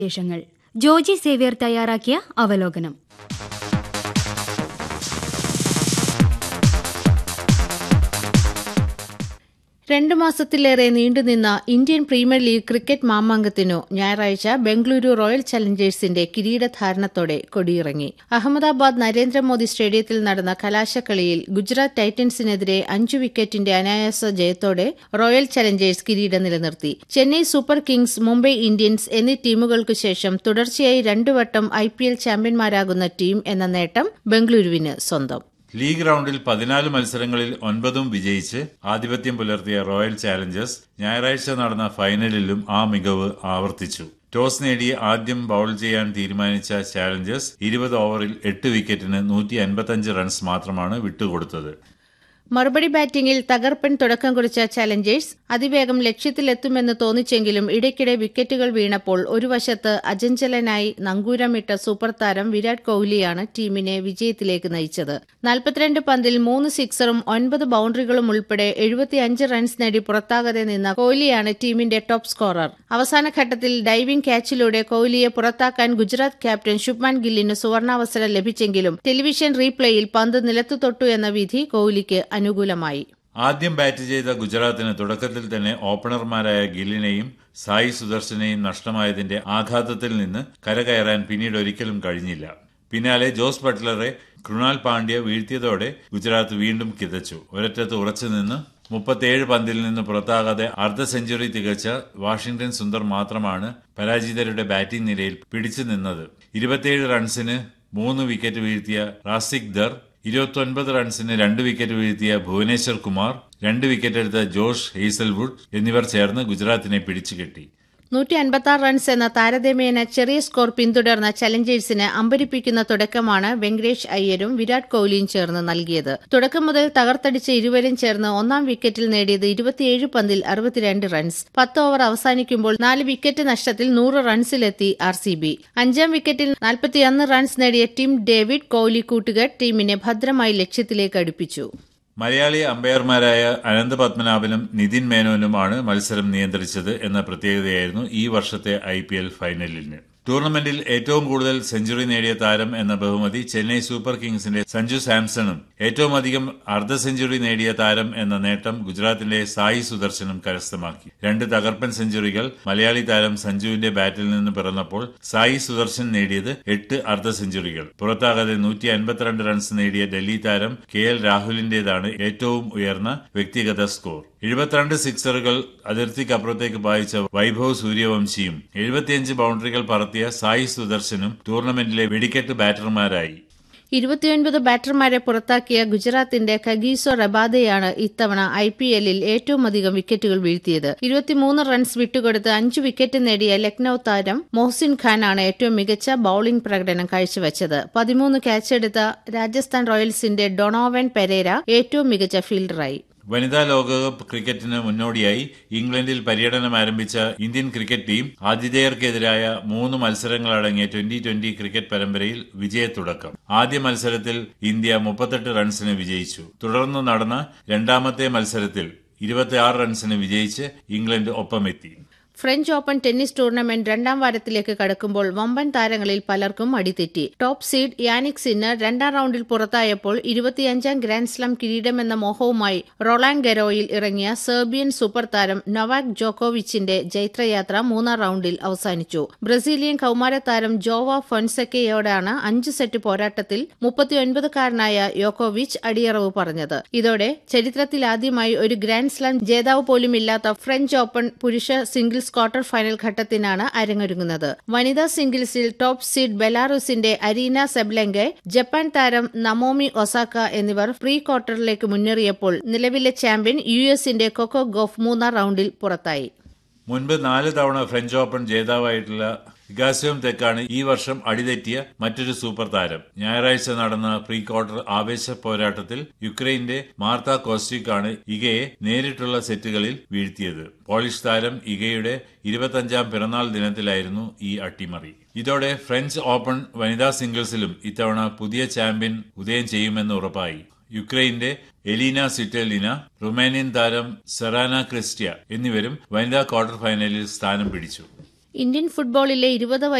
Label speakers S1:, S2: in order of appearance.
S1: വിശേഷങ്ങൾ ജോജി സേവ്യർ തയ്യാറാക്കിയ അവലോകനം
S2: രണ്ടു മാസത്തിലേറെ നീണ്ടുനിന്ന ഇന്ത്യൻ പ്രീമിയർ ലീഗ് ക്രിക്കറ്റ് മാമാങ്കത്തിനു ഞായറാഴ്ച ബംഗളൂരു റോയൽ ചലഞ്ചേഴ്സിന്റെ കിരീടധാരണത്തോടെ കൊടിയിറങ്ങി അഹമ്മദാബാദ് നരേന്ദ്രമോദി സ്റ്റേഡിയത്തിൽ നടന്ന കലാശക്കളിയിൽ ഗുജറാത്ത് ടൈറ്റൻസിനെതിരെ അഞ്ചു വിക്കറ്റിന്റെ അനായാസ ജയത്തോടെ റോയൽ ചലഞ്ചേഴ്സ് കിരീടം നിലനിർത്തി Chennai Super Kings Mumbai Indians എന്നീ ടീമുകൾക്കു ശേഷം തുടർച്ചയായി രണ്ടുവട്ടം ഐ പി എൽ ചാമ്പ്യന്മാരാകുന്ന ടീം എന്ന നേട്ടം ബംഗളൂരുവിന് സ്വന്തം
S3: ലീഗ് റൌണ്ടിൽ പതിനാല് മത്സരങ്ങളിൽ ഒൻപതും വിജയിച്ച് ആധിപത്യം പുലർത്തിയ റോയൽ ചാലഞ്ചേഴ്സ് ഞായറാഴ്ച നടന്ന ഫൈനലിലും ആ മികവ് ആവർത്തിച്ചു ടോസ് നേടി ആദ്യം ബൌൾ ചെയ്യാൻ തീരുമാനിച്ച ചാലഞ്ചേഴ്സ് ഇരുപത് ഓവറിൽ എട്ട് വിക്കറ്റിന് നൂറ്റി അൻപത്തഞ്ച് റൺസ് മാത്രമാണ് വിട്ടുകൊടുത്തത്
S2: മറുപടി ബാറ്റിംഗിൽ തകർപ്പൻ തുടക്കം കുറിച്ച ചലഞ്ചേഴ്സ് അതിവേഗം ലക്ഷ്യത്തിലെത്തുമെന്ന് തോന്നിച്ചെങ്കിലും ഇടയ്ക്കിടെ വിക്കറ്റുകൾ വീണപ്പോൾ ഒരു വശത്ത് അജഞ്ചലനായി നങ്കൂരമിട്ട സൂപ്പർ താരം വിരാട് കോഹ്ലിയാണ് ടീമിനെ വിജയത്തിലേക്ക് നയിച്ചത് നാൽപ്പത്തിരണ്ട് പന്തിൽ മൂന്ന് സിക്സറും ഒൻപത് ബൌണ്ടറികളും ഉൾപ്പെടെ എഴുപത്തിയഞ്ച് റൺസ് നേടി പുറത്താകാതെ നിന്ന കോഹ്ലിയാണ് ടീമിന്റെ ടോപ്പ് സ്കോറർ അവസാന ഘട്ടത്തിൽ ഡൈവിംഗ് ക്യാച്ചിലൂടെ കോഹ്ലിയെ പുറത്താക്കാൻ ഗുജറാത്ത് ക്യാപ്റ്റൻ ശുഭ്മാൻ ഗില്ലിന് സുവർണാവസരം ലഭിച്ചെങ്കിലും ടെലിവിഷൻ റീപ്ലേയിൽ പന്ത് നിലത്തു തൊട്ടു എന്ന വിധി കോഹ്ലിക്ക് അനുകൂലമായി
S3: ആദ്യം ബാറ്റ് ചെയ്ത ഗുജറാത്തിന് തുടക്കത്തിൽ തന്നെ ഓപ്പണർമാരായ ഗില്ലിനെയും സായി സുദർശനെയും നഷ്ടമായതിന്റെ ആഘാതത്തിൽ നിന്ന് കരകയറാൻ പിന്നീട് ഒരിക്കലും കഴിഞ്ഞില്ല പിന്നാലെ ജോസ് ബട്ട്ലറെ കൃണാൽ പാണ്ഡ്യ വീഴ്ത്തിയതോടെ ഗുജറാത്ത് വീണ്ടും കിതച്ചു ഒരറ്റത്ത് ഉറച്ചുനിന്ന് മുപ്പത്തിയേഴ് പന്തിൽ നിന്ന് പുറത്താകാതെ അർദ്ധ സെഞ്ചുറി തികച്ച വാഷിംഗ്ടൺ സുന്ദർ മാത്രമാണ് പരാജിതരുടെ ബാറ്റിംഗ് നിരയിൽ പിടിച്ചു നിന്നത് ഇരുപത്തിയേഴ് റൺസിന് മൂന്ന് വിക്കറ്റ് വീഴ്ത്തിയ റാസിക് ദർ ഇരുപത്തൊൻപത് റൺസിന് രണ്ട് വിക്കറ്റ് വീഴ്ത്തിയ ഭുവനേശ്വർ കുമാർ രണ്ട് വിക്കറ്റ് എടുത്ത ജോഷ് ഹെയ്സൽവുഡ് എന്നിവർ ചേർന്ന് ഗുജറാത്തിനെ പിടിച്ചുകെട്ടി
S2: നൂറ്റി അൻപത്തി റൺസ് എന്ന താരതമ്യേന ചെറിയ സ്കോർ പിന്തുടർന്ന ചലഞ്ചേഴ്സിന് അമ്പരിപ്പിക്കുന്ന തുടക്കമാണ് വെങ്കടേഷ് അയ്യരും വിരാട് കോഹ്ലിയും ചേർന്ന് നൽകിയത് തുടക്കം മുതൽ തകർത്തടിച്ച ഇരുവരും ചേർന്ന് ഒന്നാം വിക്കറ്റിൽ നേടിയത് ഇരുപത്തിയേഴ് പന്തിൽ അറുപത്തിരണ്ട് റൺസ് പത്ത് ഓവർ അവസാനിക്കുമ്പോൾ നാല് വിക്കറ്റ് നഷ്ടത്തിൽ നൂറ് റൺസിലെത്തി ആർ സി ബി അഞ്ചാം വിക്കറ്റിൽ നാൽപ്പത്തിയൊന്ന് റൺസ് നേടിയ ടീം ഡേവിഡ് കോഹ്ലി കൂട്ടുകെട്ട് ടീമിനെ ഭദ്രമായി ലക്ഷ്യത്തിലേക്ക് അടുപ്പിച്ചു
S3: മലയാളി അമ്പയർമാരായ അനന്ത പത്മനാഭനും നിതിൻ മേനോനുമാണ് മത്സരം നിയന്ത്രിച്ചത് എന്ന പ്രത്യേകതയായിരുന്നു ഈ വർഷത്തെ ഐ ഫൈനലിന് ടൂർണമെന്റിൽ ഏറ്റവും കൂടുതൽ സെഞ്ചുറി നേടിയ താരം എന്ന ബഹുമതി ചെന്നൈ സൂപ്പർ കിങ്സിന്റെ സഞ്ജു സാംസണും ഏറ്റവും അധികം അർദ്ധ സെഞ്ചുറി നേടിയ താരം എന്ന നേട്ടം ഗുജറാത്തിന്റെ സായി സുദർശനും കരസ്ഥമാക്കി രണ്ട് തകർപ്പൻ സെഞ്ചുറികൾ മലയാളി താരം സഞ്ജുവിന്റെ ബാറ്റിൽ നിന്ന് പിറന്നപ്പോൾ സായി സുദർശൻ നേടിയത് എട്ട് അർദ്ധ സെഞ്ചുറികൾ പുറത്താകാതെ നൂറ്റി അൻപത്തിരണ്ട് റൺസ് നേടിയ ഡൽഹി താരം കെ എൽ രാഹുലിന്റേതാണ് ഏറ്റവും ഉയർന്ന വ്യക്തിഗത സ്കോർ എഴുപത്തിരണ്ട് സിക്സറുകൾ അതിർത്തിക്കപ്പുറത്തേക്ക് പായിച്ച വൈഭവ് സൂര്യവംശിയും എഴുപത്തിയഞ്ച് ബൌണ്ടറികൾ പറത്തിയ സായി സുദർശനും ടൂർണമെന്റിലെ വെടിക്കെട്ട് ബാറ്റർമാരായി
S2: ഇരുപത്തിയൊൻപത് ബാറ്റർമാരെ പുറത്താക്കിയ ഗുജറാത്തിന്റെ കഗീസോ റബാദയാണ് ഇത്തവണ ഐ പി എല്ലിൽ ഏറ്റവും അധികം വിക്കറ്റുകൾ വീഴ്ത്തിയത് ഇരുപത്തിമൂന്ന് റൺസ് വിട്ടുകൊടുത്ത് അഞ്ച് വിക്കറ്റ് നേടിയ ലക്നൌ താരം മൊഹ്സിൻ ഖാനാണ് ഏറ്റവും മികച്ച ബൌളിംഗ് പ്രകടനം കാഴ്ചവെച്ചത് പതിമൂന്ന് ക്യാച്ചെടുത്ത രാജസ്ഥാൻ റോയൽസിന്റെ ഡൊണോവൻ പെരേര ഏറ്റവും മികച്ച ഫീൽഡറായി
S3: വനിതാ ലോകകപ്പ് ക്രിക്കറ്റിന് മുന്നോടിയായി ഇംഗ്ലണ്ടിൽ പര്യടനം ആരംഭിച്ച ഇന്ത്യൻ ക്രിക്കറ്റ് ടീം ആതിഥേയർക്കെതിരായ മൂന്ന് മത്സരങ്ങളടങ്ങിയ ട്വന്റി ട്വന്റി ക്രിക്കറ്റ് പരമ്പരയിൽ വിജയത്തുടക്കം ആദ്യ മത്സരത്തിൽ ഇന്ത്യ മുപ്പത്തെട്ട് റൺസിന് വിജയിച്ചു തുടർന്ന് നടന്ന രണ്ടാമത്തെ മത്സരത്തിൽ ഇരുപത്തിയാറ് റൺസിന് വിജയിച്ച് ഇംഗ്ലണ്ട് ഒപ്പമെത്തി
S2: ഫ്രഞ്ച് ഓപ്പൺ ടെന്നീസ് ടൂർണമെന്റ് രണ്ടാം വാരത്തിലേക്ക് കടക്കുമ്പോൾ വമ്പൻ താരങ്ങളിൽ പലർക്കും അടിതെറ്റി ടോപ്പ് സീഡ് യാനിക് സിന്നർ രണ്ടാം റൌണ്ടിൽ പുറത്തായപ്പോൾ ഇരുപത്തിയഞ്ചാം ഗ്രാൻഡ്സ്ലാം കിരീടമെന്ന മോഹവുമായി റൊളാൻ ഗെരോയിൽ ഇറങ്ങിയ സെർബിയൻ സൂപ്പർ താരം നൊവാക് ജോക്കോവിച്ചിന്റെ ജൈത്രയാത്ര മൂന്നാം റൌണ്ടിൽ അവസാനിച്ചു ബ്രസീലിയൻ കൌമാര താരം ജോവ ഫൊൻസെക്കയോടാണ് അഞ്ച് സെറ്റ് പോരാട്ടത്തിൽ മുപ്പത്തിയൊൻപതുകാരനായ യോക്കോവിച്ച് അടിയറവ് പറഞ്ഞത് ഇതോടെ ചരിത്രത്തിലാദ്യമായി ഒരു ഗ്രാൻഡ്സ്ലാം ജേതാവ് പോലുമില്ലാത്ത ഫ്രഞ്ച് ഓപ്പൺ പുരുഷ സിംഗിൾസ് ക്വാർട്ടർ ഫൈനൽ ഘട്ടത്തിനാണ് അരങ്ങൊരുങ്ങുന്നത് വനിതാ സിംഗിൾസിൽ ടോപ്പ് സീഡ് ബെലാറൂസിന്റെ അരീന സെബ്ലെങ്കെ ജപ്പാൻ താരം നമോമി ഒസാക്ക എന്നിവർ പ്രീ ക്വാർട്ടറിലേക്ക് മുന്നേറിയപ്പോൾ നിലവിലെ ചാമ്പ്യൻ യു എസിന്റെ കൊക്കോ ഗോഫ് മൂന്നാം റൌണ്ടിൽ പുറത്തായി
S3: മുൻപ് നാല് തവണ ഫ്രഞ്ച് ഓപ്പൺ ജേതാവായിട്ടുള്ള ഇഗാസ്യോം തെക്കാണ് ഈ വർഷം അടിതെറ്റിയ മറ്റൊരു സൂപ്പർ താരം ഞായറാഴ്ച നടന്ന പ്രീ ക്വാർട്ടർ ആവേശ പോരാട്ടത്തിൽ യുക്രൈന്റെ മാർത്ത കോസ്റ്റിക്കാണ് ഇഗയെ നേരിട്ടുള്ള സെറ്റുകളിൽ വീഴ്ത്തിയത് പോളിഷ് താരം ഇഗയുടെ ഇരുപത്തഞ്ചാം പിറന്നാൾ ദിനത്തിലായിരുന്നു ഈ അട്ടിമറി ഇതോടെ ഫ്രഞ്ച് ഓപ്പൺ വനിതാ സിംഗിൾസിലും ഇത്തവണ പുതിയ ചാമ്പ്യൻ ഉദയം ചെയ്യുമെന്ന് ഉറപ്പായി യുക്രൈന്റെ എലീന സിറ്റലിന റുമാനിയൻ താരം സെറാന ക്രിസ്റ്റിയ എന്നിവരും വനിതാ ക്വാർട്ടർ ഫൈനലിൽ സ്ഥാനം പിടിച്ചു
S2: ഇന്ത്യൻ ഫുട്ബോളിലെ ഇരുപത്